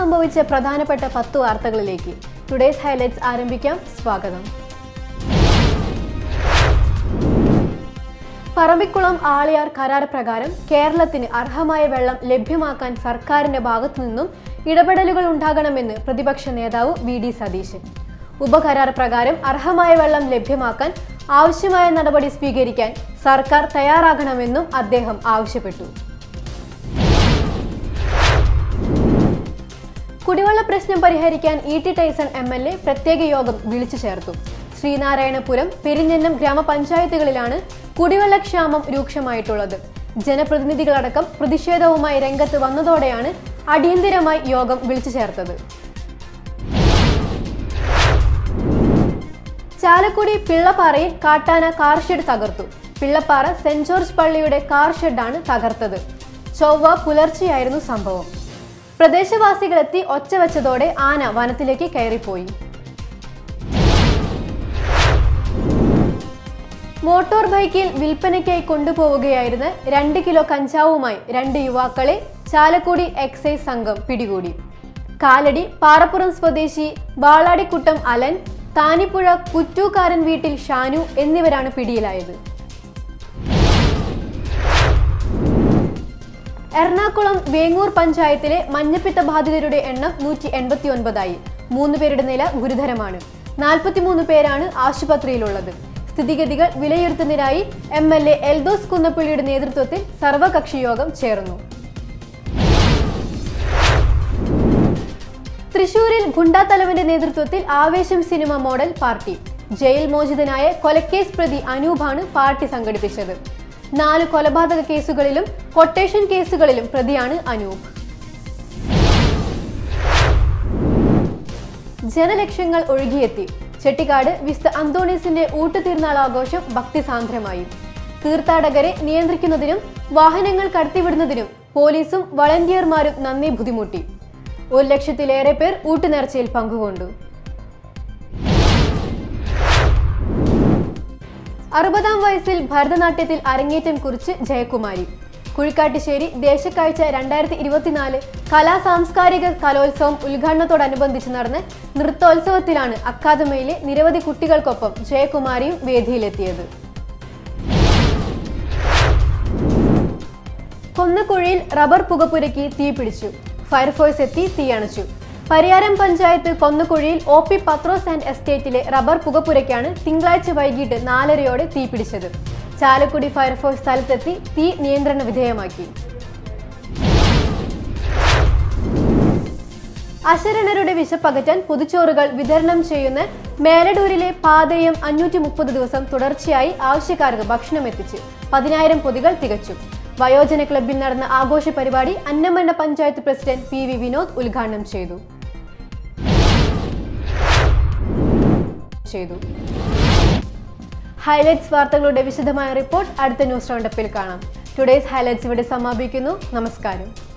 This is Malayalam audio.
സംഭവിച്ച പ്രധാനപ്പെട്ട പത്ത് വാർത്തകളിലേക്ക് ടുഡേസ് ഹൈലൈറ്റ്സ് ആരംഭിക്കാം സ്വാഗതം പറമ്പിക്കുളം ആളിയാർ കരാർ പ്രകാരം കേരളത്തിന് അർഹമായ വെള്ളം ലഭ്യമാക്കാൻ സർക്കാരിന്റെ ഭാഗത്തു നിന്നും ഇടപെടലുകൾ ഉണ്ടാകണമെന്ന് പ്രതിപക്ഷ നേതാവ് വി ഡി സതീശൻ ഉപകരാർ പ്രകാരം അർഹമായ വെള്ളം ലഭ്യമാക്കാൻ ആവശ്യമായ നടപടി സ്വീകരിക്കാൻ സർക്കാർ തയ്യാറാകണമെന്നും അദ്ദേഹം ആവശ്യപ്പെട്ടു കുടിവെള്ള പ്രശ്നം പരിഹരിക്കാൻ E T Tyson M L A പ്രത്യേക യോഗം വിളിച്ചു ചേർത്തു ശ്രീനാരായണപുരം പെരിഞ്ഞന്നം ഗ്രാമപഞ്ചായത്തുകളിലാണ് കുടിവെള്ളക്ഷാമം രൂക്ഷമായിട്ടുള്ളത് ജനപ്രതിനിധികളടക്കം പ്രതിഷേധവുമായി രംഗത്ത് വന്നതോടെയാണ് അടിയന്തിരമായി യോഗം വിളിച്ചു ചേർത്തത് ചാലക്കുടി പിള്ളപ്പാറയിൽ കാട്ടാന കാർ ഷെഡ് തകർത്തു പിള്ളപ്പാറ സെന്റ് ജോർജ് പള്ളിയുടെ കാർ ഷെഡാണ് തകർത്തത് ചൊവ്വ പുലർച്ചെയായിരുന്നു സംഭവം പ്രദേശവാസികളെത്തി ഒച്ച വെച്ചതോടെ ആന വനത്തിലേക്ക് കയറിപ്പോയി മോട്ടോർ ബൈക്കിൽ വിൽപ്പനയ്ക്കായി കൊണ്ടുപോവുകയായിരുന്ന രണ്ട് കിലോ കഞ്ചാവുമായി രണ്ട് യുവാക്കളെ ചാലക്കുടി എക്സൈസ് സംഘം പിടികൂടി കാലടി പാറപ്പുറം സ്വദേശി വാളാടിക്കുട്ടം അലൻ താനിപ്പുഴ കുറ്റൂക്കാരൻ വീട്ടിൽ ഷാനു എന്നിവരാണ് പിടിയിലായത് എറണാകുളം വേങ്ങൂർ പഞ്ചായത്തിലെ മഞ്ഞപ്പിത്ത ബാധിതരുടെ എണ്ണം നൂറ്റി എൺപത്തി ഒൻപതായി മൂന്ന് പേരുടെ നില ഗുരുതരമാണ് നാൽപ്പത്തിമൂന്ന് പേരാണ് ആശുപത്രിയിലുള്ളത് സ്ഥിതിഗതികൾ വിലയിരുത്തുന്നതിനായി എം എൽ എ എൽദോസ് കുന്നപ്പള്ളിയുടെ നേതൃത്വത്തിൽ സർവകക്ഷി യോഗം ചേർന്നു തൃശൂരിൽ ഗുണ്ടാത്തലവന്റെ നേതൃത്വത്തിൽ Aavesham cinema model party jail മോചിതനായ കൊലക്കേസ് പ്രതി അനൂപാണ് പാർട്ടി സംഘടിപ്പിച്ചത് നാല് കൊലപാതക കേസുകളിലും കൊട്ടേഷൻ കേസുകളിലും പ്രതിയാണ് അനൂപ് ജനലക്ഷങ്ങൾ ഒഴുകിയെത്തി ചെട്ടിക്കാട് വിസ്ത അന്തോണീസിന്റെ ഊട്ടുതീർന്നാൾ ആഘോഷം ഭക്തിസാന്ദ്രമായി തീർത്ഥാടകരെ നിയന്ത്രിക്കുന്നതിനും വാഹനങ്ങൾ കടത്തിവിടുന്നതിനും പോലീസും വളണ്ടിയർമാരും നന്ദി ബുദ്ധിമുട്ടി ഒരു ലക്ഷത്തിലേറെ പേർ ഊട്ടുനേർച്ചയിൽ പങ്കുകൊണ്ടു അറുപതാം വയസ്സിൽ ഭരതനാട്യത്തിൽ അരങ്ങേറ്റം കുറിച്ച് ജയകുമാരി കുഴിക്കാട്ടുശ്ശേരി ദേശക്കാഴ്ച രണ്ടായിരത്തി ഇരുപത്തിനാല് കലാ സാംസ്കാരിക കലോത്സവം ഉദ്ഘാടനത്തോടനുബന്ധിച്ച് നടന്ന നൃത്തോത്സവത്തിലാണ് അക്കാദമിയിലെ നിരവധി കുട്ടികൾക്കൊപ്പം ജയകുമാരിയും വേദിയിലെത്തിയത് കൊന്നക്കുഴിയിൽ റബ്ബർ പുകപ്പുരയ്ക്ക് തീപിടിച്ചു ഫയർഫോഴ്സ് എത്തി തീയണച്ചു പരിയാരം പഞ്ചായത്ത് കൊന്നക്കുഴിയിൽ ഒ പി പത്രോസ് ആൻഡ് എസ്റ്റേറ്റിലെ റബ്ബർ പുകപ്പുരയ്ക്കാണ് തിങ്കളാഴ്ച വൈകിട്ട് നാലരയോടെ തീപിടിച്ചത് ചാലക്കുടി ഫയർഫോഴ്സ് സ്ഥലത്തെത്തി തീ നിയന്ത്രണ വിധേയമാക്കി അശരണരുടെ വിശപ്പകറ്റാൻ പൊതുച്ചോറുകൾ വിതരണം ചെയ്യുന്ന മേലടൂരിലെ പാതയം അഞ്ഞൂറ്റി മുപ്പത് ദിവസം തുടർച്ചയായി ആവശ്യക്കാർക്ക് ഭക്ഷണം എത്തിച്ച് പതിനായിരം പൊതികൾ തികച്ചു വയോജന ക്ലബിൽ നടന്ന ആഘോഷ പരിപാടി Annamanna panchayat president P V Vinod ഉദ്ഘാടനം ചെയ്തു ചെയ്തു ഹൈലൈറ്റ്സ് വാർത്തകളുടെ വിശദമായ റിപ്പോർട്ട് അടുത്ത ന്യൂസ് റൗണ്ടപ്പിൽ കാണാം ടുഡേസ് ഹൈലൈറ്റ്സ് ഇവിടെ സമാപിക്കുന്നു നമസ്കാരം